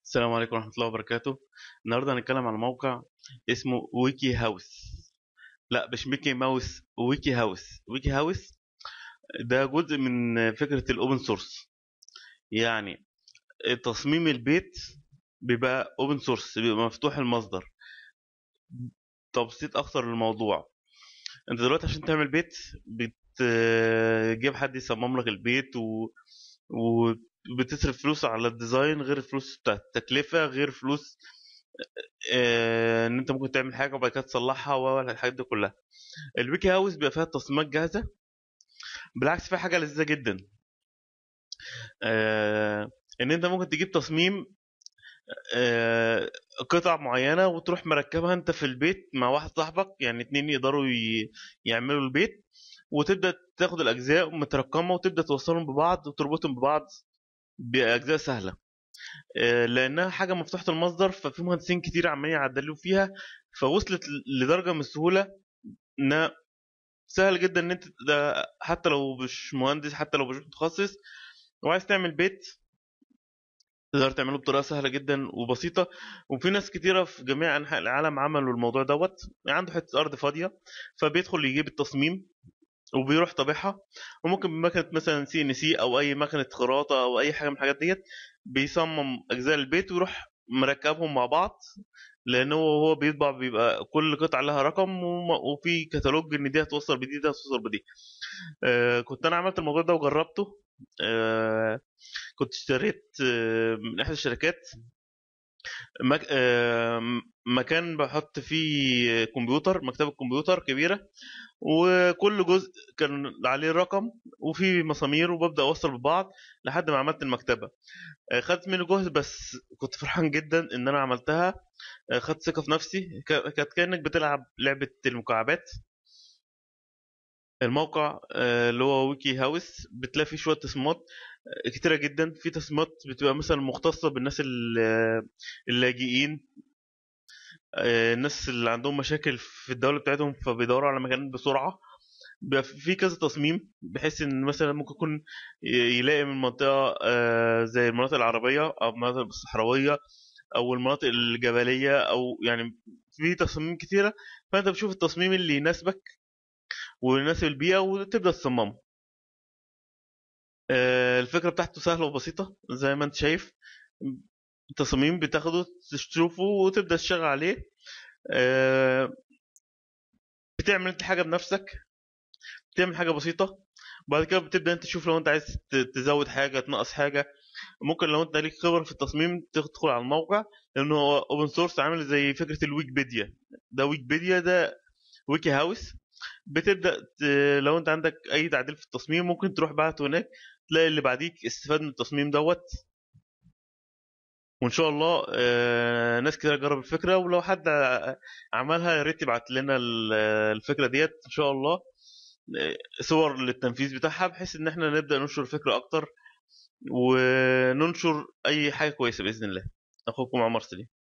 السلام عليكم ورحمة الله وبركاته النهاردة هنتكلم عن موقع اسمه ويكي هاوس لا مش ميكي ماوس ويكي هاوس ويكي هاوس ده جزء من فكرة الأوبن سورس يعني تصميم البيت بيبقى أوبن سورس بيبقى مفتوح المصدر تبسيط أكتر للموضوع أنت دلوقتي عشان تعمل بيت بتجيب حد يصمم لك البيت و... وبتصرف فلوس على الديزاين غير الفلوس بتاعت التكلفة غير فلوس آه، ان انت ممكن تعمل حاجه وبعد كده تصلحها والحاجات دي كلها الويكي هاوس بيبقى فيها تصميمات جاهزه بالعكس فيها حاجه لذيذه جدا آه، ان انت ممكن تجيب تصميم آه، قطع معينه وتروح مركبها انت في البيت مع واحد صاحبك يعني اتنين يقدروا ي- يعملوا البيت وتبدا تاخد الاجزاء مترقمه وتبدا توصلهم ببعض وتربطهم ببعض باجزاء سهله آه، لانها حاجه مفتوحه المصدر ففي مهندسين كتير عمالين يعدلوا فيها فوصلت ل- لدرجه من السهوله انها سهل جدا ان انت ده حتى لو مش مهندس حتى لو مش متخصص وعايز تعمل بيت تقدر تعمله بطريقه سهله جدا وبسيطه وفي ناس كتيره في جميع انحاء العالم عملوا الموضوع دوت عنده حته ارض فاضيه فبيدخل يجيب التصميم وبيروح طابعها وممكن بمكنه مثلا سي ان سي او اي مكنه خراطه او اي حاجه من الحاجات ديت بيصمم اجزاء البيت ويروح مركبهم مع بعض لان هو هو بيطبع بيبقى كل قطعه لها رقم وم- وفي كتالوج ان دي هتوصل بدي دي هتوصل بدي آه كنت انا عملت الموضوع ده وجربته آه كنت اشتريت آه من احدى الشركات مك... آه مكان بحط فيه كمبيوتر مكتبة كمبيوتر كبيرة وكل جزء كان عليه رقم وفي مسامير وببدأ أوصل ببعض لحد ما عملت المكتبة آه، خدت مني جهد بس كنت فرحان جدا إن أنا عملتها آه، خدت ثقة في نفسي ك- كانت كأنك بتلعب لعبة المكعبات الموقع آه، اللي هو ويكي هاوس بتلاقي فيه شوية تصميمات آه، كتيرة جدا في تصميمات بتبقى مثلا مختصة بالناس ال- آه، اللاجئين آه، الناس اللي عندهم مشاكل في الدولة بتاعتهم فبيدوروا على مكان بسرعة بيبقى في كذا تصميم بحيث ان مثلا ممكن يكون ي- يلاقي من منطقة آه، زي المناطق العربية او المناطق الصحراوية او المناطق الجبلية او يعني في تصاميم كتيرة فانت بتشوف التصميم اللي يناسبك ويناسب البيئة وتبدأ تصممه آه، الفكرة بتاعته سهلة وبسيطة زي ما انت شايف التصميم بتاخده تشوفه وتبدأ تشتغل عليه آه، بتعمل انت حاجة بنفسك بتعمل حاجة بسيطة بعد كده بتبدأ انت تشوف لو انت عايز ت- تزود حاجة تنقص حاجة ممكن لو انت ليك خبرة في التصميم تدخل على الموقع لأنه هو اوبن سورس عامل زي فكرة الويكيبيديا ده ويكيبيديا ده ويكي هاوس بتبدأ ت... لو انت عندك اي تعديل في التصميم ممكن تروح بعته هناك تلاقي اللي بعديك استفاد من التصميم دوت وان شاء الله آه، ناس كتير جرب الفكره ولو حد ع- عملها يا ريت يبعت لنا ال- الفكره ديت ان شاء الله آه، صور للتنفيذ بتاعها بحيث ان احنا نبدا ننشر الفكره اكتر وننشر اي حاجه كويسه باذن الله اخوكم عمر سليم